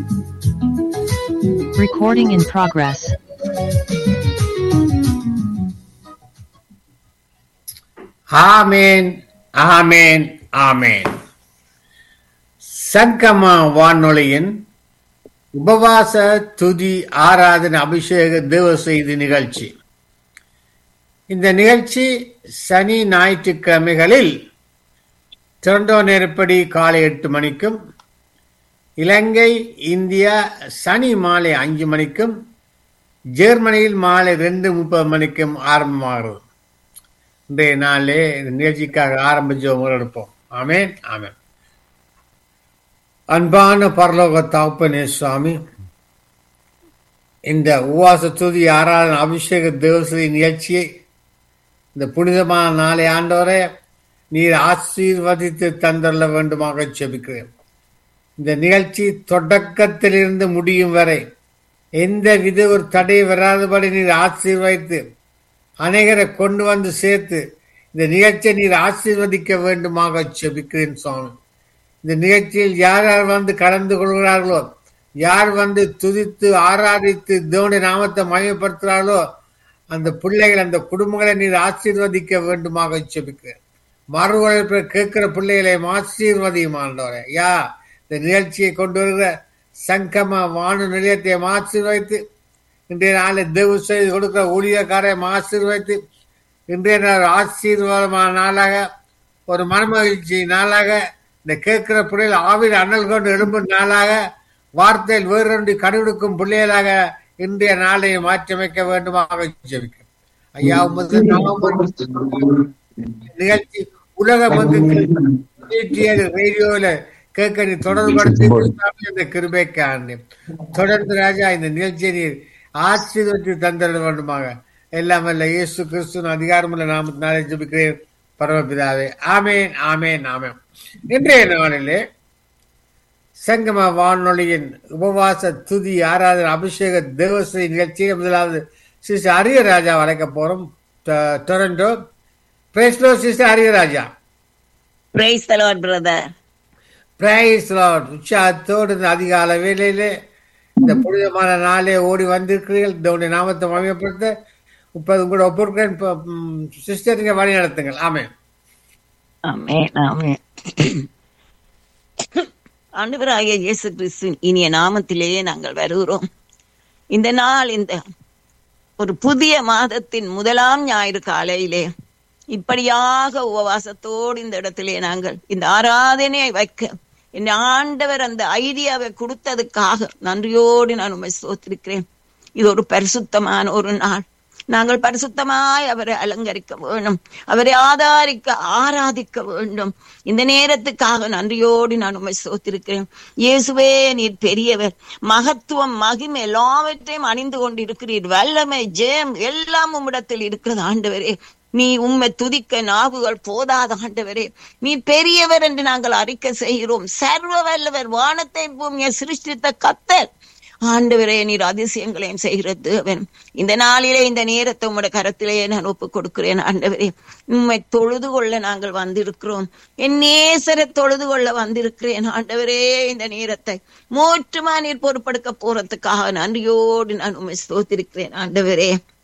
Recording in progress. ஆமேன் ஆமேன் ஆமேன் சங்கமா வானொலியின் உபவாச துதி ஆராதனை அபிஷேக தேவ செய்தி நிகழ்ச்சி இந்த நிகழ்ச்சி சனி ஞாயிற்றுக்கிழமைகளில் டொரண்டோ நேரப்படி காலை எட்டு மணிக்கும் இலங்கை இந்தியா சனி மாலை அஞ்சு மணிக்கும் ஜெர்மனியில் மாலை ரெண்டு முப்பது மணிக்கும் ஆரம்பமாகிறது இன்றைய நாளே இந்த நிகழ்ச்சிக்காக ஆரம்பிச்சு எடுப்போம் ஆமேன் ஆமேன் அன்பான பரலோக தாப்பனே சுவாமி இந்த உவாச துதி ஆராதன அபிஷேக தேவசதி நிகழ்ச்சியை இந்த புனிதமான நாளை ஆண்டவரே நீர் ஆசீர்வதித்து தந்தள்ள வேண்டுமாக செபிக்கிறேன் இந்த நிகழ்ச்சி தொடக்கத்திலிருந்து முடியும் வரை எந்த வித ஒரு தடை வராதபடி நீர் ஆசீர்வதித்து அநேகரை கொண்டு வந்து சேர்த்து இந்த நிகழ்ச்சியை நீர் ஆசீர்வதிக்க வேண்டுமாக செபிக்கிறேன் சுவாமி இந்த நிகழ்ச்சியில் யார் யார் வந்து கலந்து கொள்கிறார்களோ யார் வந்து துதித்து ஆராதித்து தேவனுடைய நாமத்தை மயப்படுத்துகிறார்களோ அந்த பிள்ளைகள் அந்த குடும்பங்களை நீர் ஆசீர்வதிக்க வேண்டுமாக செபிக்கிறேன் மறுவழைப்பு கேட்கிற பிள்ளைகளை ஆசீர்வதியும் ஆண்டவரே யா இந்த நிகழ்ச்சியை கொண்டு வருகிற சங்கம வானு நிலையத்தை ஆசீர்வதித்து இன்றைய நாளில் தேவ செய்து கொடுக்கிற ஊழியக்காரை ஆசீர்வதித்து இன்றைய நாள் ஆசீர்வாதமான நாளாக ஒரு மனமகிழ்ச்சி நாளாக இந்த கேட்கிற பிள்ளைகள் ஆவியில் அனல் கொண்டு எழும்பும் நாளாக வார்த்தையில் வேறொன்றி கடுவிடுக்கும் பிள்ளைகளாக இன்றைய நாளை மாற்றியமைக்க வேண்டுமாக ஜெபிக்கும் ஐயா உமது நிகழ்ச்சி உலகம் வந்து ரேடியோல கேட்க நீ தொடர்பு படுத்தி இந்த கிருபைக்கு ஆண்டு தொடர்ந்து ராஜா இந்த நிகழ்ச்சியை நீர் ஆசீர்வதித்து தந்திட வேண்டுமாக எல்லாம் அல்ல இயேசு கிறிஸ்துவின் அதிகாரமுள்ள நாமத்தினாலே ஜபிக்கிறேன் பரமபிதாவே ஆமேன் ஆமேன் ஆமேன் இன்றைய நாளிலே சங்கம வானொலியின் உபவாச துதி ஆராதனை அபிஷேக தேவஸ்ரீ நிகழ்ச்சியில் முதலாவது சிஸ்டர் அரியராஜா வளைக்க போறோம் டொரண்டோ பிரேஸ்லோ sister Ariyaraja praise the Lord brother praise Lord உற்சாகத்தோடு இந்த அதிகால வேலையிலே இந்த புனிதமான நாளே ஓடி வந்திருக்கிறீர்கள் இந்த நாமத்தை மகிமைப்படுத்த இப்போது கூட ஒப்புக்கிறேன் சிஸ்டர் நீங்க வழி நடத்துங்கள் ஆமே ஆமென் ஆமென் ஆண்டவராகிய இயேசு கிறிஸ்துவின் இனிய நாமத்திலேயே நாங்கள் வருகிறோம் இந்த நாள் இந்த ஒரு புதிய மாதத்தின் முதலாம் ஞாயிறு காலையிலே இப்படியாக உபவாசத்தோடு இந்த இடத்திலே நாங்கள் இந்த ஆராதனையை வைக்க என் ஆண்டவர் அந்த ஐடியாவை கொடுத்ததுக்காக நன்றியோடு நான் உண்மை சோத்திருக்கிறேன் இது ஒரு பரிசுத்தமான ஒரு நாள் நாங்கள் பரிசுத்தமாய் அவரை அலங்கரிக்க வேண்டும் அவரை ஆதாரிக்க ஆராதிக்க வேண்டும் இந்த நேரத்துக்காக நன்றியோடு நான் உண்மை சோத்திருக்கிறேன் இயேசுவே நீர் பெரியவர் மகத்துவம் மகிமை எல்லாவற்றையும் அணிந்து கொண்டிருக்கிறீர் வல்லமை ஜெயம் எல்லாம் உம்மிடத்தில் இருக்கிறது ஆண்டவரே நீ உண்மை துதிக்க நாவுகள் போதாத ஆண்டவரே நீ பெரியவர் என்று நாங்கள் அறிக்கை செய்கிறோம் சர்வ வல்லவர் வானத்தை பூமியை சிருஷ்டித்த கத்தர் ஆண்டவரே நீர் அதிசயங்களையும் செய்கிற தேவன் இந்த நாளிலே இந்த நேரத்தை உங்களுடைய கரத்திலேயே நான் ஒப்பு கொடுக்கிறேன் ஆண்டவரே உண்மை தொழுது கொள்ள நாங்கள் வந்திருக்கிறோம் என் நேசரை தொழுது கொள்ள வந்திருக்கிறேன் ஆண்டவரே இந்த நேரத்தை மூற்றுமா நீர் பொறுப்படுக்க போறதுக்காக நன்றியோடு நான் உண்மை ஸ்தோத்திருக்கிறேன் ஆண்டவரே